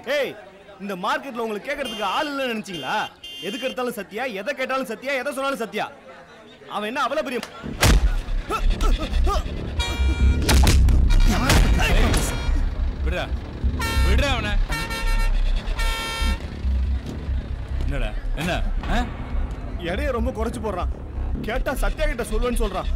ஏய் இந்த மார்க்கெட்ல உங்களுக்கு கேட்கறதுக்கு ஆள் இல்லைன்னு நினைச்சீங்களா எதுக்கு எடுத்தாலும் சத்தியா எதை கேட்டாலும் சத்தியா எதை சொன்னாலும் சத்தியா அவன் என்ன அவ்வளவு பெரிய விடுறா விடுறா அவனை என்னடா என்ன ஆ? எடைய ரொம்ப குறைச்சு போடுறான் கேட்டா சத்யா கிட்ட சொல்லுவேன்னு சொல்றான்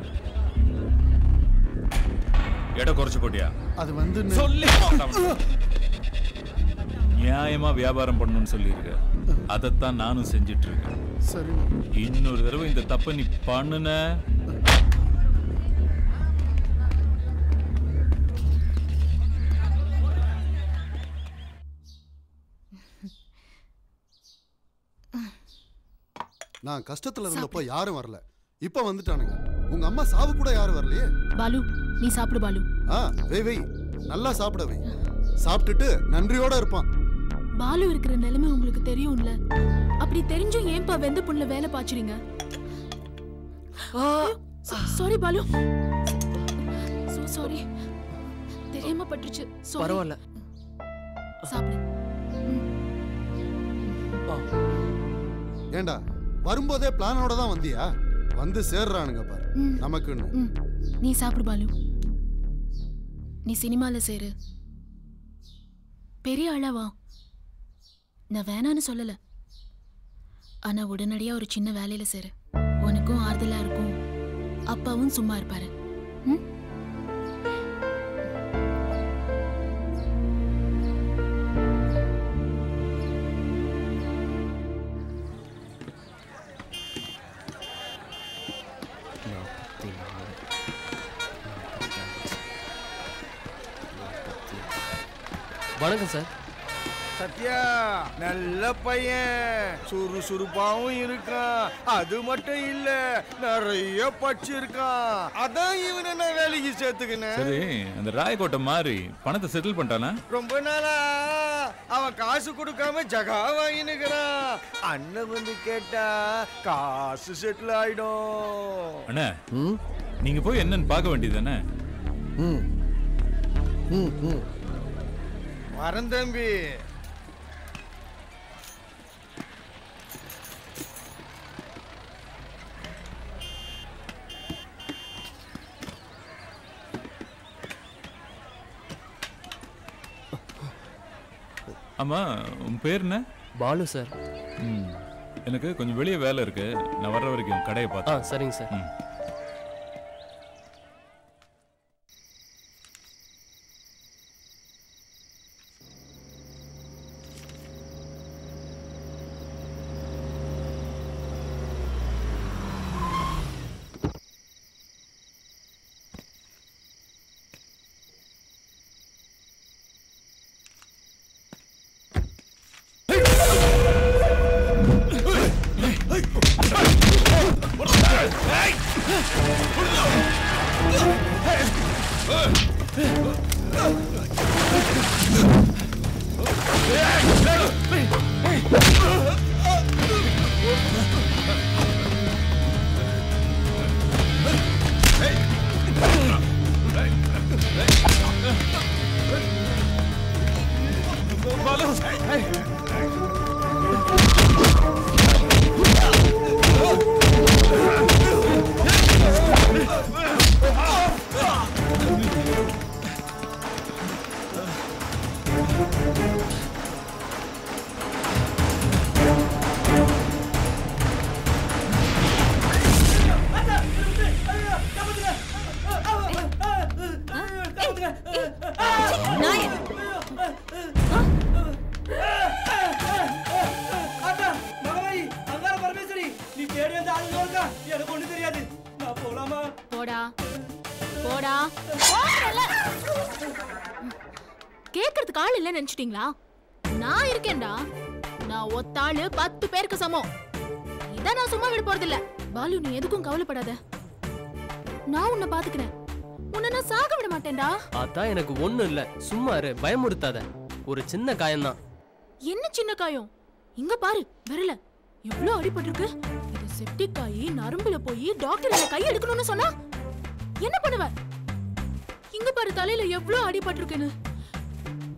எடை குறைச்சு போட்டியா அது வந்து சொல்லி போட்டான். நியாயமா வியாபாரம் பண்ணணும்னு சொல்லியிருக்க அதைத்தான் நானும் செஞ்சிட்டு இருக்கேன் சரி இன்னொரு தடவை இந்த தப்பை நீ பண்ணுன நான் கஷ்டத்துல இருந்தப்போ யாரும் வரல இப்ப வந்துட்டானுங்க உங்க அம்மா சாவு கூட யாரும் வரலையே பாலு நீ சாப்பிடு பாலு ஆ வெய் வெய் நல்லா சாப்பிட வை சாப்பிட்டுட்டு நன்றியோட இருப்பான் பாலு இருக்கிற நிலைமை உங்களுக்கு தெரியும்ல அப்படி தெரிஞ்சும் ஏன்பா வெந்த புண்ணுல வேலை பாய்ச்சுறீங்க சாரி பாலு சோ சாரி தெரியாம பட்டுருச்சு Sorry. பரவாயில்ல சாப்பிடு ஏண்டா வரும்போதே பிளானோட தான் வந்தியா வந்து சேர்றானுங்க பாரு ம். நமக்குன்னு ம் நீ சாப்பிடு பாலு நீ சினிமால சேரு பெரிய ஆளாவா நான் வேணான்னு சொல்லல ஆனா உடனடியா ஒரு சின்ன வேலையில சேரு உனக்கும் ஆறுதலா இருக்கும் அப்பாவும் சும்மா இருப்பாரு ம் வணக்கம் சார் சத்யா நல்ல பையன் சுறுசுறுப்பாவும் இருக்கான் அது மட்டும் இல்ல நிறைய படிச்சிருக்கான் அதான் இவனை நான் வேலைக்கு சேர்த்துக்கினேன் சரி அந்த ராயக்கோட்டை மாறி பணத்தை செட்டில் பண்ணிட்டானா ரொம்ப நாளா அவன் காசு கொடுக்காம ஜகா வாங்கினுக்கிறான் அண்ணன் வந்து கேட்டா காசு செட்டில் ஆயிடும் அண்ணா நீங்க போய் என்னன்னு பார்க்க வேண்டியதானே வரேன் தம்பி ஆமா உன் பேர் என்ன பாலு சார் ம். எனக்கு கொஞ்சம் வெளியே வேலை இருக்கு நான் வர்ற வரைக்கும் கடையை ஆ பார்த்து சரிங்க சார் ம். நாயே அக்கா மகமாயி அங்கார பரமேஸ்வரி நீ தேடி வந்த ஆளு இருக்கா எனக்கு ஒண்ணு தெரியாது நான் போலாமா போடா போடா போடல கேக்குறதுக்கு ஆள் இல்ல நினைச்சிட்டீங்களா நான் இருக்கேன்டா நான் ஒத்தாளு பத்து பேருக்கு சமம் இத நான் சும்மா விட போறது இல்ல பாலு நீ எதுக்கும் கவலைப்படாத நான் உன்னை பாத்துக்கிறேன் உன்னை நான் சாக விட மாட்டேன்டா அதான் எனக்கு ஒண்ணும் இல்ல சும்மா இரு பயமுறுத்தாத ஒரு சின்ன காயம்தான் என்ன சின்ன காயம் இங்க பாரு விரல எவ்வளவு அடிபட்டிருக்கு இது செப்டிக் ஆகி நரம்புல போய் டாக்டர் என்ன கை எடுக்கணும்னு சொன்னா என்ன பண்ணுவ இங்க பாரு தலையில எவ்வளவு அடிபட்டிருக்குன்னு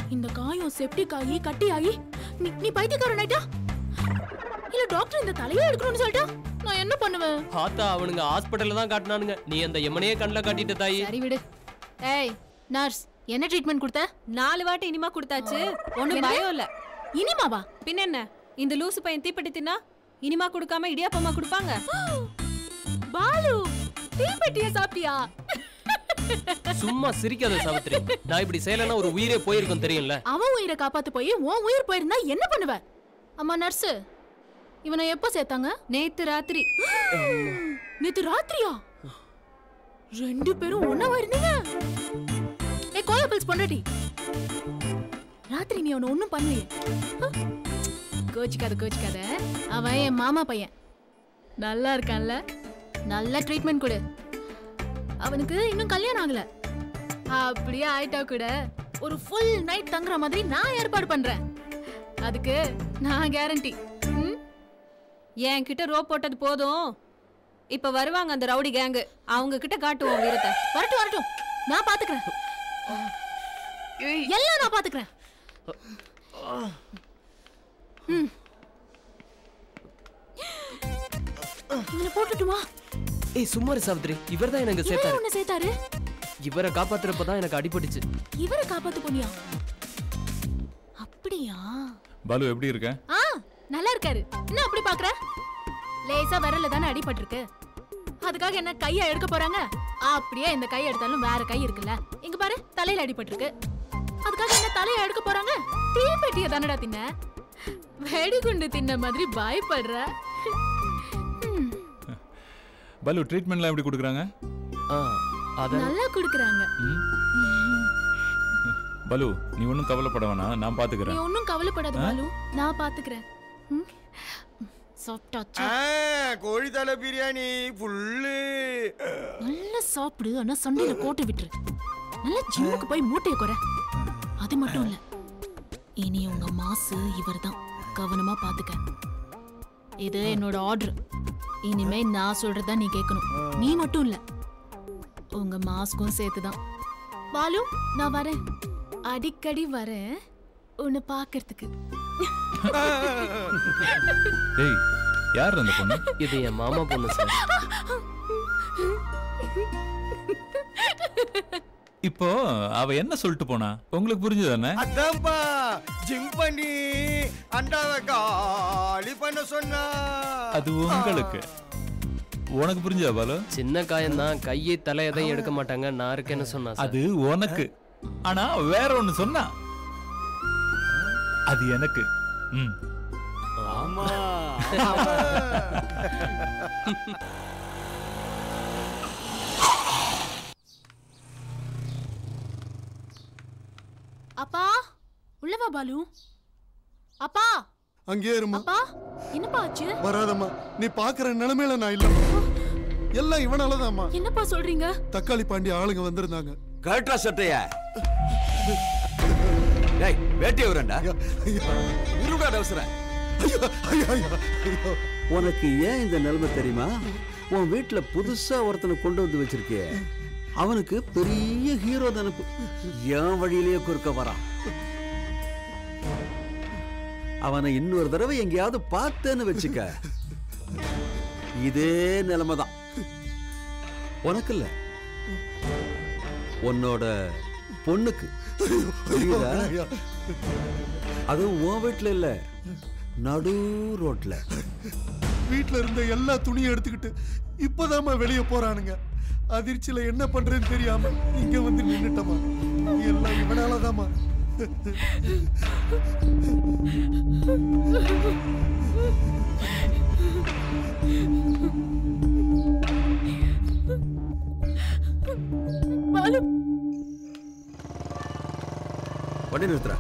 இந்த காயம் செப்டிக் ஆகி கட்டி ஆகி நீ நீ பைத்தியக்காரன் ஆயிட்டா இல்ல டாக்டர் இந்த தலையே எடுக்கணும்னு சொல்லிட்டா நான் என்ன பண்ணுவேன் பார்த்தா அவனுங்க ஹாஸ்பிட்டல்ல தான் காட்டினானுங்க நீ அந்த எமனையே கண்ணில் காட்டிட்ட தாயி சரி விடு ஏய் நர்ஸ் என்ன ட்ரீட்மெண்ட் கொடுத்த நாலு வாட்டி இனிமா கொடுத்தாச்சு ஒண்ணும் என்ன? பயம் இல்ல இனிமாவா பின்ன என்ன இந்த லூசு பையன் தீப்பெட்டி தின்னா இனிமா கொடுக்காம இடியாப்பமா கொடுப்பாங்க பாலு தீப்பெட்டிய சாப்பிட்டியா சும்மா சிரிக்காத சாவித்ரி நான் இப்படி செய்யலைன்னா ஒரு உயிரே போயிருக்கும் தெரியும்ல அவன் உயிரை காப்பாத்து போய் உன் உயிர் போயிருந்தா என்ன பண்ணுவ அம்மா நர்ஸ் இவனை எப்போ சேர்த்தாங்க நேத்து ராத்திரி நேத்து ராத்திரியா ரெண்டு பேரும் ஒண்ணாவா இருந்தீங்க ஏ கோயா பில்ஸ் பொண்டாட்டி ராத்திரி நீ அவனை ஒண்ணும் பண்ணலையே ஆ? கோச்சிக்காத கோச்சிக்காத அவன் என் மாமா பையன் நல்லா இருக்கான்ல நல்ல ட்ரீட்மெண்ட் கொடு அவனுக்கு இன்னும் கல்யாணம் ஆகல அப்படியே ஆயிட்டா கூட ஒரு ஃபுல் நைட் தங்குற மாதிரி நான் ஏற்பாடு பண்றேன் அதுக்கு நான் கேரண்டி ம் என் கிட்ட ரோப் போட்டது போதும் இப்ப வருவாங்க அந்த ரவுடி கேங்கு அவங்க கிட்ட காட்டுவோம் வீரத்தை வரட்டும் வரட்டும் நான் பாத்துக்கிறேன் எல்லாம் நான் பாத்துக்கிறேன் ம். இவனை போட்டுட்டுமா ஏய் சும்மா இரு சாவித்ரி இவர் தான் எனக்கு இவரே சேர்த்தாரு உன்னை சேர்த்தாரு இவரை காப்பாத்துறப்ப தான் எனக்கு அடிபட்டுச்சு இவரை காப்பாத்து போனியா அப்படியா பாலு எப்படி இருக்க ஆ நல்லா இருக்காரு என்ன அப்படி பாக்குற லேசா விரல்ல தானே அடிபட்டிருக்கு அதுக்காக என்ன கைய எடுக்க போறாங்க அப்படியே இந்த கை எடுத்தாலும் வேற கை இருக்குல்ல இங்க பாரு தலையில அடிபட்டிருக்கு அதுக்காக என்ன தலைய எடுக்க போறாங்க தீப்பெட்டிய தானடா தின்ன வெடிகுண்டு தின்ன மாதிரி பயப்படுற ம், பாலு ட்ரீட்மெண்ட்லாம் எப்படி கொடுக்குறாங்க ஆ அத நல்லா குடுக்குறாங்க ம்? பாலு நீ ஒன்றும் கவலைப்பட வேணாம் நான் நீ பார்த்துக்கிறேன் ஒன்னும் கவலைப்படாத பாலு நான் பாத்துக்கிறேன் ம்? சாப்பிட்டாச்சா கோழி தலை பிரியாணி புல்லு நல்லா சாப்பிடு ஆனா சண்டையில கோட்டை விட்டுரு நல்லா ஜிம்முக்கு போய் மூட்டைய குறை அது மட்டும் இல்ல இனி உங்க மாசு இவர்தான் கவனமா பாத்துக்க இது என்னோட ஆர்டர் இனிமே நான் சொல்றதா நீ கேட்கணும் நீ மட்டும் இல்ல உங்க மாஸ்க்கும் சேர்த்துதான் பாலு நான் வரேன் அடிக்கடி வரேன் உன்னை பாக்குறதுக்கு டேய் யார் அந்த பொண்ணு இது என் மாமா பொண்ணு சார் இப்போ அவ என்ன சொல்லிட்டு போனா உங்களுக்கு புரிஞ்சுதானே அதான்ப்பா ஜிம் பண்ணி அண்டாவை காலி பண்ண சொன்னா அது உங்களுக்கு உனக்கு புரிஞ்சதா பாலு சின்ன காயம் தான் கையை தலை எதையும் எடுக்க மாட்டாங்க நான் இருக்கேன்னு சொன்னா சார் அது உனக்கு ஆனா வேற ஒண்ணு சொன்னா அது எனக்கு ம் ஆமா அப்பா உள்ளவா பாலு அப்பா அங்கேயே இருமா அப்பா என்னப்பா ஆச்சு வராதம்மா நீ பாக்குற நிலைமையில நான் இல்ல எல்லாம் இவனாலதாம்மா என்னப்பா சொல்றீங்க தக்காளி பாண்டி ஆளுங்க வந்திருந்தாங்க கரெக்டா சட்டைய டேய் வேட்டிய வரண்டா ஐயா, ஐயா, இருடா அவசரம் ஐயா, ஐயா, ஐயா, ஐயா. உனக்கு ஏன் இந்த நிலைமை தெரியுமா உன் வீட்டுல புதுசா ஒருத்தனை கொண்டு வந்து வச்சிருக்கே அவனுக்கு பெரிய ஹீரோ நினப்பு என் வழியிலேயே குறுக்க வரான் அவனை இன்னொரு தடவை எங்கேயாவது பார்த்தேன்னு வச்சுக்க இதே நிலைமை தான் உனக்கு இல்ல உன்னோட பொண்ணுக்கு புரியுதா ஐயா, அதுவும் உன் வீட்டுல இல்ல நடு ரோட்ல வீட்ல இருந்த எல்லா துணியும் எடுத்துக்கிட்டு இப்பதாம்மா வெளிய போறானுங்க அதிர்ச்சியில என்ன பண்றேன்னு தெரியாம இங்க வந்து நின்னுட்டமா எல்லாம் இவனாலதாம்மா பாலு வண்டி நிறுத்துற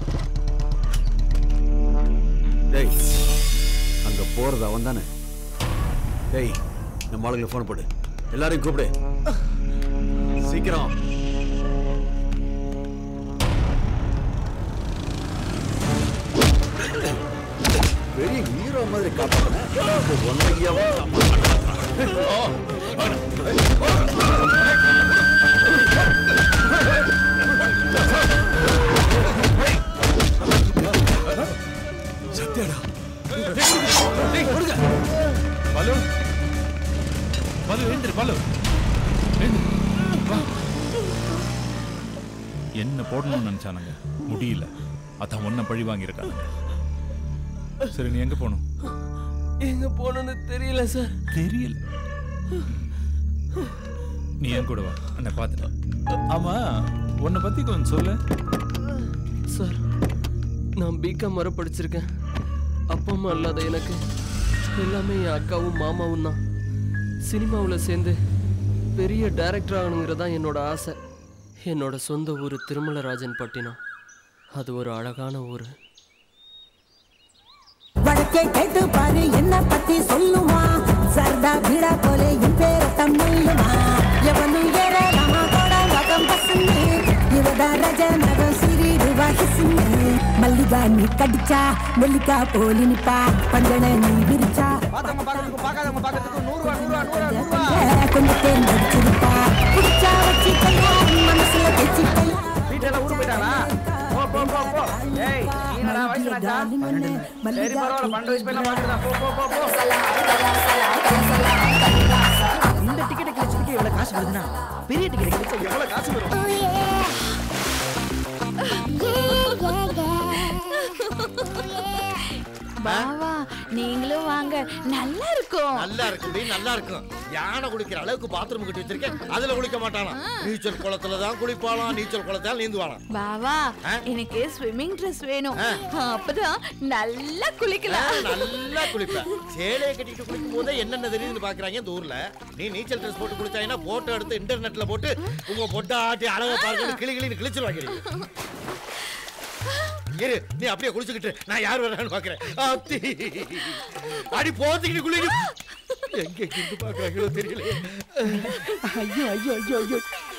டேய் அங்க போறது அவன் தானே டேய் நம்ம ஆளுங்களை ஃபோன் போடு எல்லாரையும் கூப்பிடு சீக்கிரம் பெரிய ஹீரோ மாதிரி காட்டுறேன் பாலு எழுந்திரு பாலு எழுந்திரு. வா. என்ன போடணும்னு நினைச்சானுங்க முடியல அதான் ஒன்ன பழி வாங்கியிருக்காங்க சரி நீ எங்க போகணும் எங்க போகணும்னு தெரியல சார் தெரியல நீ என் கூட வா அண்ணன் பார்த்துட்டேன் ஆமா உன்னை பத்தி கொஞ்சம் சொல்லு சார் நான் பிகாம் வர படிச்சிருக்கேன் அப்பா அம்மா இல்லாத எனக்கு எல்லாமே என் அக்காவும் மாமாவும் தான் சினிமாவில் சேர்ந்து பெரிய டைரக்டர் ஆகணுங்கிறது தான் என்னோட ஆசை என்னோட சொந்த ஊர் திருமலராஜன் பட்டினம் அது ஒரு அழகான ஊர் வடக்கே கேட்டு பாரு என்ன பத்தி சொல்லுமா சர்தா பீடா போலே என் பேர தமிழுமா எவனு ஏறலாமா கோடா வகம் பசங்க இவதா ரஜ நகம் சிறிடுவா கிசுங்க மல்லிகா நீ கடிச்சா நெல்லிக்கா போலி நிப்பா பஞ்சனை நீ விரிச்சா பார்த்தவங்க பார்க்கறதுக்கு பார்க்காதவங்க பார்க்கறதுக்கு நூறு ரூபா நூறு ரூபா நூறு ரூபா நூறு ரூபா கொஞ்சம் தேன் நடிச்சிருப்பா குடிச்சா வச்சுக்கையா மனசுல வச்சுக்கையா வீட்டுல ஊருக்கு போயிட்டானா போ போ போ போ ஏய் நீ என்னடா வயசு நாச்சா சரி பரவாயில்ல பன்னெண்டு வயசு பையன் பாக்குறதா போ போ போ போ இந்த டிக்கெட் கிடைச்சதுக்கு எவ்வளவு காசு வருதுன்னா பெரிய டிக்கெட் கிடைச்சா எவ்வளவு காசு வரும் பாவா நீங்களும் வாங்க நல்லா இருக்கும் நல்லா இருக்குடி நல்லா இருக்கும் யானை குளிக்கிற அளவுக்கு பாத்ரூம் கட்டி வச்சிருக்கேன் அதுல குளிக்க மாட்டானா நீச்சல் குளத்துல தான் குளிப்பாளாம் நீச்சல் குளத்தால் நீந்துவாளாம் பாவா எனக்கு ஸ்விம்மிங் ட்ரெஸ் வேணும் அப்பதான் நல்லா குளிக்கலாம் நல்லா குளிப்பேன் சேலையை கட்டிட்டு குளிக்கும் போதே என்னென்ன தெரியுதுன்னு பாக்குறாங்க இந்த ஊர்ல நீ நீச்சல் ட்ரெஸ் போட்டு குளிச்சாங்கன்னா போட்டோ எடுத்து இன்டர்நெட்ல போட்டு உங்க பொட்டை ஆட்டி அழகா பார்க்கணும் கிளி கிளின்னு கிழிச்சிருவாங்க இரு நீ அப்படியே குளிச்சுக்கிட்டு நான் யார் வர்றான்னு பாக்குறேன் அத்தி அடி போத்திக்கிட்டு குளிக்கு எங்க இருந்து பாக்குறாங்களோ தெரியல ஐயோ ஐயோ ஐயோ ஐயோ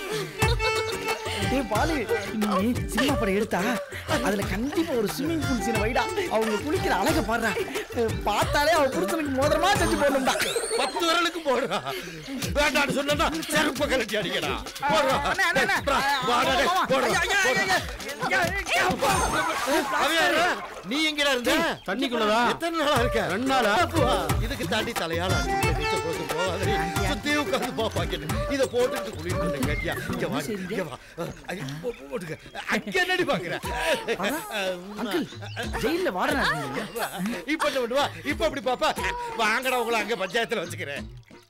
டேய் பாலு நீ சினிமா படம் எடுத்தா அதுல கண்டிப்பா ஒரு ஸ்விம்மிங் பூல் சீன் வைடா அவங்க குளிக்கிற அழக பாடுறா பார்த்தாலே அவ புருஷனுக்கு மோதிரமா செஞ்சு போடணும்டா பத்து விரலுக்கு போடுறா வேண்டாம்னு சொன்னா செருப்ப கலட்டி அடிக்கடா போடுறா அண்ணே, அண்ணே, அண்ணே. டா, வாடா, டேய், மாமா, போடுறா, ஐயா, ஐயா, ஐயா, ஐயா, போடுறா. அவன் யாரு? நீ எங்கடா இருந்த தண்ணிக்குள்ளதா? எத்தனை நாளா இருக்க ரெண்டு நாளா? அப்பா, இதுக்கு தாண்டி தலையால நீச்சல் போட்டு போகாதடி சுத்தி உட்காந்து பாப்பாங்க இத போட்டுட்டு குளிட்டு கேட்டியா இங்க வா இங்க வா ஐயோ, போ- போ- போட்டுக்க அங்க என்னடி பாக்குற அங்கிள் ஜெயில வாடனா இப்ப என்ன பண்ணுவா இப்ப அப்படி பாப்பா வாங்கடா உங்களை அங்க பஞ்சாயத்துல வச்சுக்கிறேன்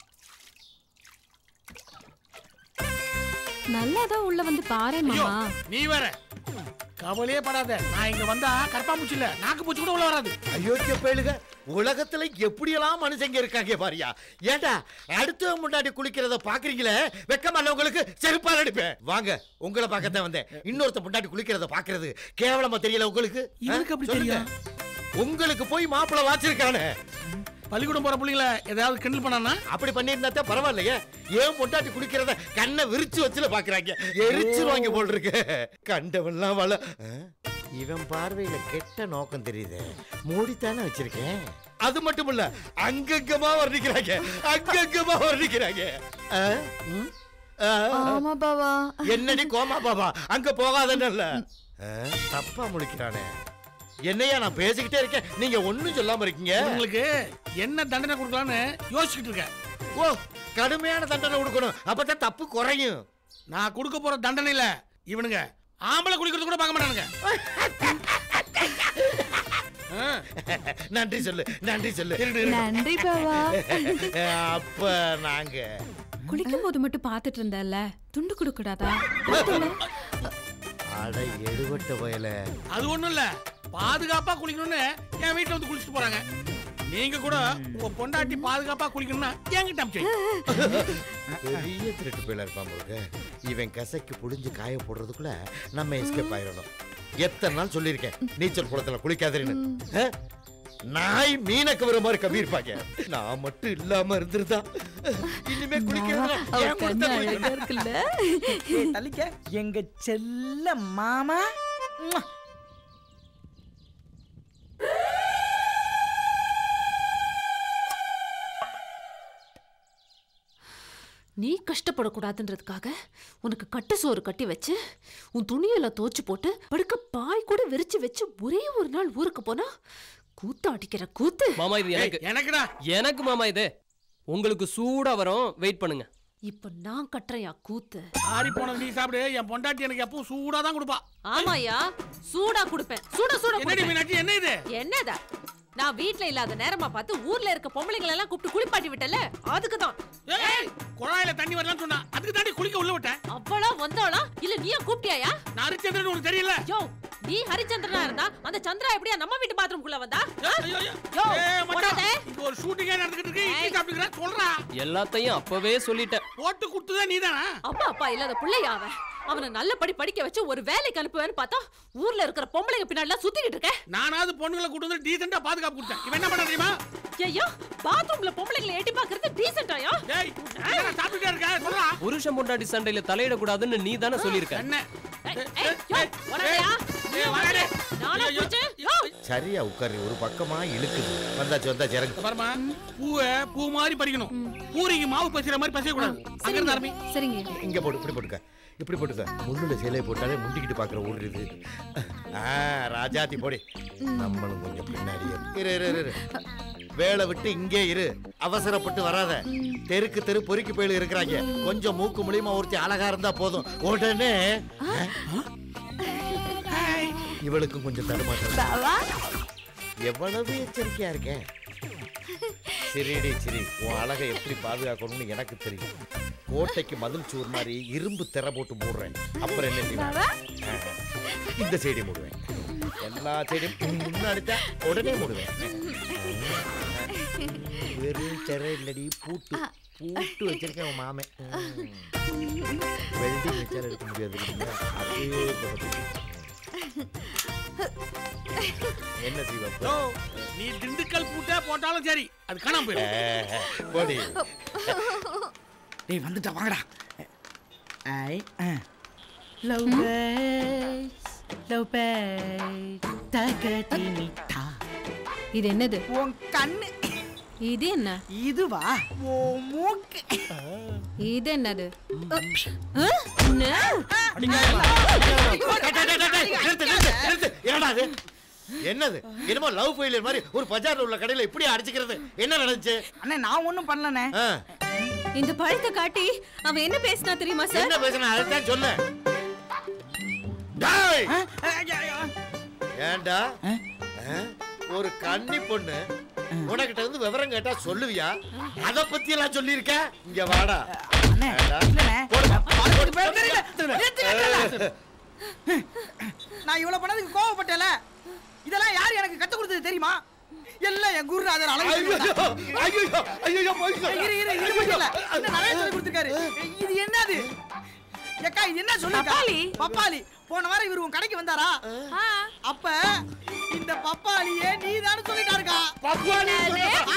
நல்லாதான் உள்ள வந்து பாரு மாமா நீ வேற கவலையே படாத நான் இங்க வந்தா கரப்பாம்பூச்சி இல்ல நாக்கு பூச்சி கூட உள்ள வராது அயோக்கிய பயலுக உலகத்துல எப்படியெல்லாம் மனுஷங்க இருக்காங்க பாரியா ஏண்டா அடுத்தவங்க முன்னாடி குளிக்கிறத பாக்குறீங்களே வெக்கமல்ல உங்களுக்கு செருப்பால் அடிப்பேன் வாங்க உங்களை பார்க்கத்தான் வந்தேன் இன்னொருத்த முன்னாடி குளிக்கிறத பாக்குறது கேவலமா தெரியல உங்களுக்கு இவனுக்கு அப்படி சொல்லுங்க. உங்களுக்கு போய் மாப்பிளை வாச்சிருக்கானே பள்ளிக்கூடம் போற பிள்ளைங்கள ஏதாவது கிண்டல் பண்ணானா அப்படி பண்ணியிருந்தா பரவாயில்லையே ஏன் பொண்டாட்டி குடிக்கிறத கண்ணை விரிச்சு வச்சுல பாக்குறாங்க எரிச்சிருவாங்க போல் இருக்கு கண்டவன்லாம் வள ஆ? இவன் பார்வையில கெட்ட நோக்கம் தெரியுது மூடித்தானே வச்சிருக்கேன் அது மட்டும் இல்ல அங்கங்கமா வர்ணிக்கிறாங்க அங்கங்கமா வர்ணிக்கிறாங்க ஆ? ம்? ஆ? ஆமா பாவா என்னடி கோமா பாபா அங்க போகாதன்னு தப்பா முழிக்கிறானே என்னையா நான் பேசிக்கிட்டே இருக்கேன் நீங்க ஒண்ணும் சொல்லாம இருக்கீங்க உங்களுக்கு என்ன தண்டனை கொடுக்கலான்னு யோசிச்சுக்கிட்டு இருக்கேன் ஓ கடுமையான தண்டனை கொடுக்கணும் அப்பதான் தப்பு குறையும் நான் கொடுக்க போற தண்டனையில இவனுங்க ஆம்பளை குளிக்கிறது கூட பார்க்க மாட்டானுங்க ஆ, நன்றி சொல்லு நன்றி சொல்லு நன்றி பாவா அப்ப நாங்க குளிக்கும் போது மட்டும் பாத்துட்டு இருந்தல்ல துண்டு கொடுக்கூடாதா அட எடுபட்ட வயல அது ஒண்ணும் இல்ல பாதுகாப்பா குளிக்கணும்னு என் வீட்டுல வந்து குளிச்சுட்டு போறாங்க நீங்க கூட உங்க பொண்டாட்டி பாதுகாப்பா குளிக்கணும்னா என்கிட்ட அமிச்சு பெரிய திருட்டு போயில இருப்பான் போலுக்கு இவன் கசைக்கு புடிஞ்சு காய போடுறதுக்குள்ள நம்ம எஸ்கேப் ஆயிடணும் எத்தனை நாள் சொல்லியிருக்கேன் நீச்சல் குளத்துல குளிக்காதேன்னு ஆ? நாய் மீனை கவர மாதிரி கவியிருப்பாங்க நான் மட்டும் இல்லாம இருந்திருந்தா இனிமே குளிக்கிறதுல என் கூட தான் குளிக்கணும். இருக்குல்ல ஏய், தள்ளிக்க எங்க செல்ல மாமா உம்மா. நீ கஷ்டப்படக்கூடாதுன்றதுக்காக உனக்கு கட்டு சோறு கட்டி வச்சு உன் துணியெல்லாம் தோச்சு போட்டு படுக்க பாய் கூட விரிச்சு வச்சு ஒரே ஒரு நாள் ஊருக்கு போனா கூத்து அடிக்கிற கூத்து மாமா இது எனக்கு எனக்குடா எனக்கு மாமா இது உங்களுக்கு சூடா வரும் வெயிட் பண்ணுங்க இப்ப நான் கட்டுறேன் யா கூத்து ஆறி போனது நீ சாப்பிடு என் பொண்டாட்டி எனக்கு எப்பவும் சூடா தான் கொடுப்பா ஆமாயா சூடா குடுப்பேன் சுட சுட என்னடி குடுப்பேன். மீனாட்சி என்ன இது என்னதா நான் வீட்ல இல்லாத நேரமா பார்த்து ஊர்ல இருக்க பொம்பளைங்களை எல்லாம் கூப்பிட்டு குளிப்பாட்டி விட்டல அதுக்கு தான் ஏய் குழாயில தண்ணி வரலன்னு சொன்னா அதுக்கு தாண்டி குளிக்க உள்ள விட்டேன் அவ்வளோ வந்தாளா இல்ல நீயா கூப்பிட்டியாயா நான் ஹரிச்சந்திரன் உனக்கு தெரியல யோ நீ ஹரிச்சந்திரனா இருந்தா அந்த சந்திரா எப்படியா நம்ம வீட்டு பாத்ரூம்குள்ள வந்தா ஆ? ஐயோ, ஐயோ. யோ, ஏய், மச்சான், போடாதே. இங்க ஒரு ஷூட்டிங்கே நடந்துகிட்டு இருக்கு இட்லி சாப்பிட்டுக்கிற சொல்றா எல்லாத்தையும் அப்பவே சொல்லிட்டேன் போட்டு கொடுத்ததே நீதானா அப்பா அப்பா இல்லாத பிள்ளையா அவன் அவனை நல்லபடி படிக்க வச்சு ஒரு வேலைக்கு அனுப்புவேன்னு பார்த்தா ஊர்ல இருக்கிற பொம்பளைங்க பின்னாடி சுத்திக்கிட்டு இருக்க நானாவது பொண்ணுங்களை கூட்டு வந்து டீசெண்டா பாதுகாப்பு கொடுத்தேன் இவன் என்ன பண்ண தெரியுமா ஐயோ பாத்ரூம்ல பொம்பளைங்களை எட்டி பாக்குறது டீசென்டாயா ஏய் என்னடா சாப்பிட்டுட்டே இருக்க சொல்றா புருஷன் பொண்டாட்டி சண்டையில தலையிடக்கூடாதுன்னு நீ தானே சொல்லியிருக்க என்ன நானா பூச்சு யோ சரியா உட்காரு ஒரு பக்கமா இழுக்குது வந்தாச்சு வந்தாச்சு இறங்கு பாருமா பூவை பூ மாதிரி பறிக்கணும் பூரிக்கு மாவு பசிக்கிற மாதிரி பசிக்க கூடாது அங்க இருந்து ஆரம்பி சரிங்க இங்க போடு இப்படி போட்டுக்க இப்படி போட்டுக்க முள்ளுல சேலையை போட்டாலே முண்டிக்கிட்டு பாக்குற ஊர் இது ஆ ராஜாத்தி போடி நம்மளும் கொஞ்சம் பின்னாடியே இரு இரு இரு, இரு வேலை விட்டு இங்கே இரு அவசரப்பட்டு வராத தெருக்கு தெரு பொறுக்கி போயில இருக்கிறாங்க கொஞ்சம் மூக்கு மூலியமா ஒருத்தி அழகா இருந்தா போதும் உடனே இவளுக்கும் கொஞ்சம் தடுமாற்றம் எவ்வளவு எச்சரிக்கையா இருக்கேன் சரிடி சரி உன் அழகை எப்படி பாதுகாக்கணும்னு எனக்கு தெரியும் கோட்டைக்கு மதில் சுவர் மாதிரி இரும்பு திரை போட்டு மூடுறேன் அப்புறம் என்ன செய்வேன் ஆ, இந்த சைடை மூடுவேன் எல்லா சைடையும் முன்னாடிச்சா உடனே மூடுவேன் வெறும் திரை இல்லடி பூட்டு பூட்டு வச்சிருக்கேன் உன் மாமன் வெல்டிங் வச்சாலும் எடுக்க முடியாது இல்லைங்களா? அப்படியே போட்டு. என்ன செய்வா யோ, நீ திண்டுக்கல் பூட்டே போட்டாலும் சரி அது காணாம போயிடும் போடி டேய் வந்துட்டா வாங்கடா I love face love face தகதி மிட்டா இது என்னது உன் கண்ணு இது என்ன இதுவா ஓ மூக்கு இது என்னது நிறுத்து, நிறுத்து, நிறுத்து. என்னடா இது? என்னது என்னமோ லவ் ஃபெயிலியர் மாதிரி ஒரு பஜார்ல உள்ள கடையில இப்படி அடிச்சுக்கிறது என்ன நடந்துச்சு அண்ணே நான் ஒண்ணும் பண்ணலண்ணே ஆ, இந்த பழத்தை காட்டி அவன் என்ன பேசினா தெரியுமா சார் என்ன பேசுன அதைத்தான் சொல்ல டேய்! ஏன்டா ஆ? ஒரு கன்னி பொண்ணு உனக்கிட்ட இருந்து விவரம் கேட்டா சொல்லுவியா அத பத்தி எல்லாம் சொல்லியிருக்க இங்க வாடா ஏன்டா? அதுக்கு பேர் தெரியல. நிறுத்து, நிறுத்து. நான் இவ்வளவு பண்ணதுக்கு கோவப்பட்டேல இதெல்லாம் யார் எனக்கு கத்து கொடுத்தது தெரியுமா எல்லாம் என் குருநாதர் அழகு ஐயோ, ஐயோ, ஐயோ, போயிடுச்சு. இரு இரு இது மட்டும் இல்ல இன்னும் நிறைய சொல்லி கொடுத்துருக்காரு இது என்னது ஏக்கா இது என்ன சொல்லு பப்பாளி பப்பாளி போன வாரம் இவர் உன் கடைக்கு வந்தாரா அப்ப இந்த பப்பாளியே நீ தானே சொல்லிட்டாருக்கா பப்பாளி ஆமா